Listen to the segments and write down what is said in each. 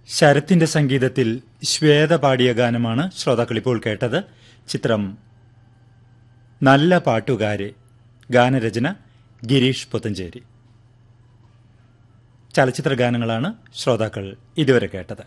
ശരത്തിന്റെ സംഗീതത്തിൽ ശ്വേത പാടിയ ഗാനമാണ് ശ്രോതാക്കൾ ഇപ്പോൾ കേട്ടത് ചിത്രം നല്ല പാട്ടുകാരെ ഗാനരചന ഗിരീഷ് പുത്തഞ്ചേരി ചലച്ചിത്ര ഗാനങ്ങളാണ് ശ്രോതാക്കൾ ഇതുവരെ കേട്ടത്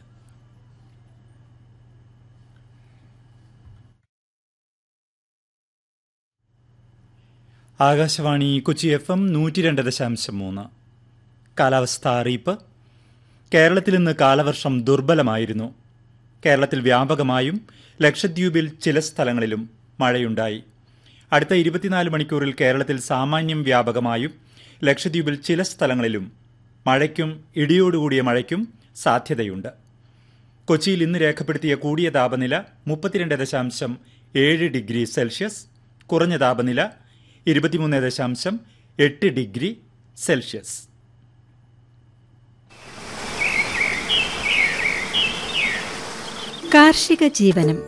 ആകാശവാണി കൊച്ചി എഫ് എം നൂറ്റി രണ്ട് ദശാംശം മൂന്ന് കാലാവസ്ഥാ അറിയിപ്പ് കേരളത്തിൽ ഇന്ന് കാലവർഷം ദുർബലമായിരുന്നു കേരളത്തിൽ വ്യാപകമായും ലക്ഷദ്വീപിൽ ചില സ്ഥലങ്ങളിലും മഴയുണ്ടായി അടുത്ത ഇരുപത്തിനാല് മണിക്കൂറിൽ കേരളത്തിൽ സാമാന്യം വ്യാപകമായും ലക്ഷദ്വീപിൽ ചില സ്ഥലങ്ങളിലും മഴയ്ക്കും ഇടിയോടുകൂടിയ മഴയ്ക്കും സാധ്യതയുണ്ട് കൊച്ചിയിൽ ഇന്ന് രേഖപ്പെടുത്തിയ കൂടിയ താപനില മുപ്പത്തിരണ്ട് ദശാംശം ഏഴ് ഡിഗ്രി സെൽഷ്യസ് കുറഞ്ഞ താപനില ഇരുപത്തിമൂന്ന് ദശാംശം എട്ട് ഡിഗ്രി സെൽഷ്യസ് കാർഷിക ജീവനം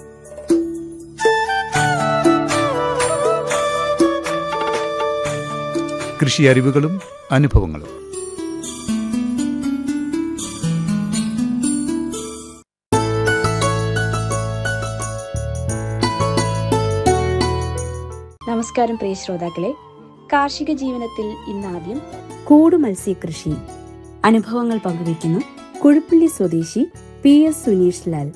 കൃഷി അറിവുകളും അനുഭവങ്ങളും നമസ്കാരം പ്രിയ ശ്രോതാക്കളെ കാർഷിക ജീവനത്തിൽ ഇന്നാദ്യം കൂടു മത്സ്യകൃഷി അനുഭവങ്ങൾ പങ്കുവയ്ക്കുന്നു കുഴുപ്പള്ളി സ്വദേശി പി എസ് സുനീഷ് ലാൽ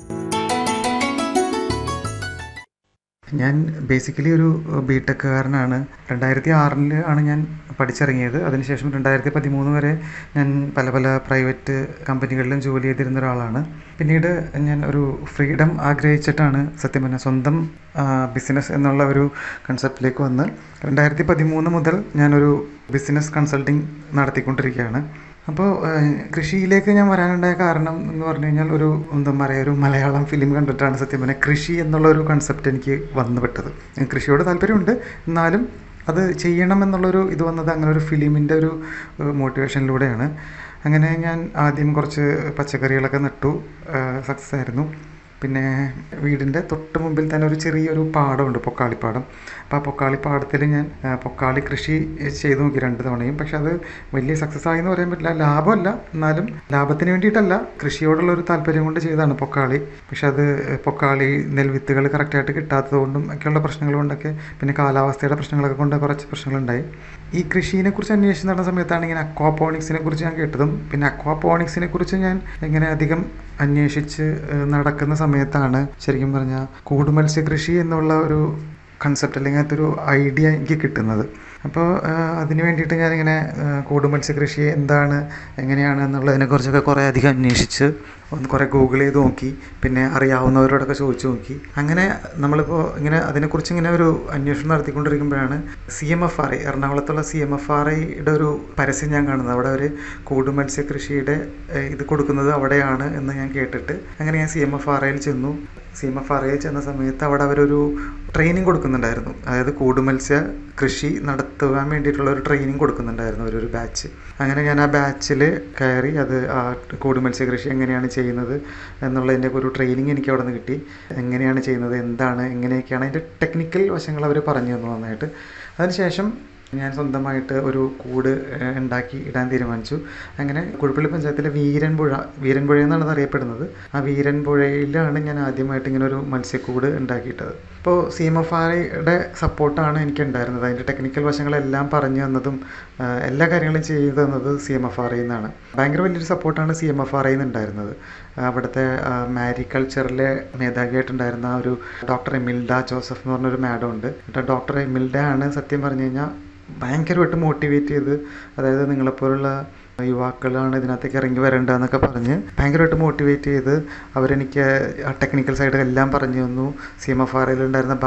ഞാൻ ബേസിക്കലി ഒരു ബി ടെക്കുകാരനാണ് രണ്ടായിരത്തി ആറിൽ ആണ് ഞാൻ പഠിച്ചിറങ്ങിയത് അതിനുശേഷം രണ്ടായിരത്തി പതിമൂന്ന് വരെ ഞാൻ പല പല പ്രൈവറ്റ് കമ്പനികളിലും ജോലി ചെയ്തിരുന്ന ഒരാളാണ് പിന്നീട് ഞാൻ ഒരു ഫ്രീഡം ആഗ്രഹിച്ചിട്ടാണ് സത്യം പറഞ്ഞാൽ സ്വന്തം ബിസിനസ് എന്നുള്ള ഒരു കൺസെപ്റ്റിലേക്ക് വന്ന് രണ്ടായിരത്തി പതിമൂന്ന് മുതൽ ഞാനൊരു ബിസിനസ് കൺസൾട്ടിങ് നടത്തിക്കൊണ്ടിരിക്കുകയാണ് അപ്പോൾ കൃഷിയിലേക്ക് ഞാൻ വരാനുണ്ടായ കാരണം എന്ന് പറഞ്ഞു കഴിഞ്ഞാൽ ഒരു എന്താ പറയുക ഒരു മലയാളം ഫിലിം കണ്ടിട്ടാണ് സത്യം പറഞ്ഞാൽ കൃഷി എന്നുള്ള ഒരു കൺസെപ്റ്റ് എനിക്ക് വന്നു പെട്ടത് കൃഷിയോട് താല്പര്യമുണ്ട് എന്നാലും അത് ചെയ്യണം എന്നുള്ളൊരു ഇത് വന്നത് അങ്ങനെ ഒരു ഫിലിമിൻ്റെ ഒരു മോട്ടിവേഷനിലൂടെയാണ് അങ്ങനെ ഞാൻ ആദ്യം കുറച്ച് പച്ചക്കറികളൊക്കെ നട്ടു സക്സസ് ആയിരുന്നു പിന്നെ വീടിൻ്റെ തൊട്ട് മുമ്പിൽ തന്നെ ഒരു ചെറിയൊരു പാടമുണ്ട് പൊക്കാളിപ്പാടം അപ്പോൾ ആ പൊക്കാളിപ്പാടത്തിൽ ഞാൻ പൊക്കാളി കൃഷി ചെയ്തു നോക്കി രണ്ട് തവണയും പക്ഷെ അത് വലിയ സക്സസ് ആയി എന്ന് പറയാൻ പറ്റില്ല ലാഭമല്ല എന്നാലും ലാഭത്തിന് വേണ്ടിയിട്ടല്ല കൃഷിയോടുള്ള ഒരു താല്പര്യം കൊണ്ട് ചെയ്തതാണ് പൊക്കാളി പക്ഷെ അത് പൊക്കാളി നെൽവിത്തുകൾ കറക്റ്റായിട്ട് കിട്ടാത്തത് കൊണ്ടും ഒക്കെയുള്ള പ്രശ്നങ്ങൾ കൊണ്ടൊക്കെ പിന്നെ കാലാവസ്ഥയുടെ പ്രശ്നങ്ങളൊക്കെ കൊണ്ട് കുറച്ച് പ്രശ്നങ്ങളുണ്ടായി ഈ കൃഷിയെ കുറിച്ച് അന്വേഷിച്ച് നടന്ന സമയത്താണ് ഇങ്ങനെ അക്വാപോണിക്സിനെ കുറിച്ച് ഞാൻ കേട്ടതും പിന്നെ അക്വാപോണിക്സിനെ കുറിച്ച് ഞാൻ ഇങ്ങനെ അധികം അന്വേഷിച്ച് നടക്കുന്ന സമയത്താണ് ശരിക്കും പറഞ്ഞാൽ കൂടുമത്സ്യ കൃഷി എന്നുള്ള ഒരു കൺസെപ്റ്റ് അല്ലെങ്കിൽ അതൊരു ഐഡിയ എനിക്ക് കിട്ടുന്നത് അപ്പോൾ അതിന് വേണ്ടിയിട്ട് ഞാനിങ്ങനെ കൂടുമത്സ്യ കൃഷി എന്താണ് എങ്ങനെയാണ് എന്നുള്ളതിനെക്കുറിച്ചൊക്കെ കുറേ അധികം അന്വേഷിച്ച് ഒന്ന് കുറേ ഗൂഗിൾ ചെയ്ത് നോക്കി പിന്നെ അറിയാവുന്നവരോടൊക്കെ ചോദിച്ചു നോക്കി അങ്ങനെ നമ്മളിപ്പോൾ ഇങ്ങനെ അതിനെക്കുറിച്ച് ഇങ്ങനെ ഒരു അന്വേഷണം നടത്തിക്കൊണ്ടിരിക്കുമ്പോഴാണ് C M F R I എറണാകുളത്തുള്ള സി എം എഫ് ആർ ഐയുടെ ഒരു പരസ്യം ഞാൻ കാണുന്നത് അവിടെ അവർ കൂടുമത്സ്യ കൃഷിയുടെ ഇത് കൊടുക്കുന്നത് അവിടെയാണ് എന്ന് ഞാൻ കേട്ടിട്ട് അങ്ങനെ ഞാൻ സി എം എഫ് ആർ ഐയിൽ ചെന്നു സി എം എഫ് ആർ ഐയിൽ ചെന്ന സമയത്ത് അവിടെ അവരൊരു ട്രെയിനിങ് കൊടുക്കുന്നുണ്ടായിരുന്നു അതായത് കൂടുമത്സ്യ കൃഷി നടത്തുവാൻ വേണ്ടിയിട്ടുള്ള ഒരു ട്രെയിനിങ് കൊടുക്കുന്നുണ്ടായിരുന്നു അവരൊരു ബാച്ച് അങ്ങനെ ഞാൻ ആ ബാച്ചിൽ കയറി അത് ആ കൂടുമത്സ്യ കൃഷി എങ്ങനെയാണ് ചെയ്യുന്നത് എന്നുള്ളതിൻ്റെ ഒരു ട്രെയിനിങ് എനിക്ക് അവിടെ നിന്ന് കിട്ടി എങ്ങനെയാണ് ചെയ്യുന്നത് എന്താണ് എങ്ങനെയൊക്കെയാണ് അതിൻ്റെ ടെക്നിക്കൽ വശങ്ങൾ അവർ പറഞ്ഞു തന്നു നന്നായിട്ട് അതിനുശേഷം ഞാൻ സ്വന്തമായിട്ട് ഒരു കൂട് ഉണ്ടാക്കി ഇടാൻ തീരുമാനിച്ചു അങ്ങനെ കുഴപ്പള്ളി പഞ്ചായത്തിലെ വീരൻപുഴ വീരൻപുഴ എന്നാണ് അറിയപ്പെടുന്നത് ആ വീരൻപുഴയിലാണ് ഞാൻ ആദ്യമായിട്ട് ഇങ്ങനെ ഒരു മത്സ്യക്കൂട് ഉണ്ടാക്കിയിട്ടത് അപ്പോൾ സി എം എഫ് ആർഐയുടെ സപ്പോർട്ടാണ് എനിക്ക് ഉണ്ടായിരുന്നത് അതിൻ്റെ ടെക്നിക്കൽ വശങ്ങളെല്ലാം പറഞ്ഞു തന്നതും എല്ലാ കാര്യങ്ങളും ചെയ്തു തന്നത് C M F R I എന്നാണ് ഭയങ്കര വലിയൊരു സപ്പോർട്ടാണ് C M F R I ഉണ്ടായിരുന്നത് അവിടുത്തെ മാരികൾച്ചറിലെ മേധാവിയായിട്ടുണ്ടായിരുന്ന ഒരു ഡോക്ടർ എമിൽഡ ജോസഫ് എന്ന് പറഞ്ഞൊരു മാഡം ഉണ്ട് ഡോക്ടർ എമിൽഡ ആണ് സത്യം പറഞ്ഞു കഴിഞ്ഞാൽ ഭയങ്കരമായിട്ട് മോട്ടിവേറ്റ് ചെയ്ത് അതായത് നിങ്ങളെപ്പോലുള്ള യുവാക്കളാണ് ഇതിനകത്തേക്ക് ഇറങ്ങി വരേണ്ടതെന്നൊക്കെ പറഞ്ഞ് ഭയങ്കരമായിട്ട് മോട്ടിവേറ്റ് ചെയ്ത് അവരെനിക്ക് ആ ടെക്നിക്കൽ സൈഡ് എല്ലാം പറഞ്ഞു തന്നു സി എം എഫ് ആർ ഐയിലുണ്ടായിരുന്ന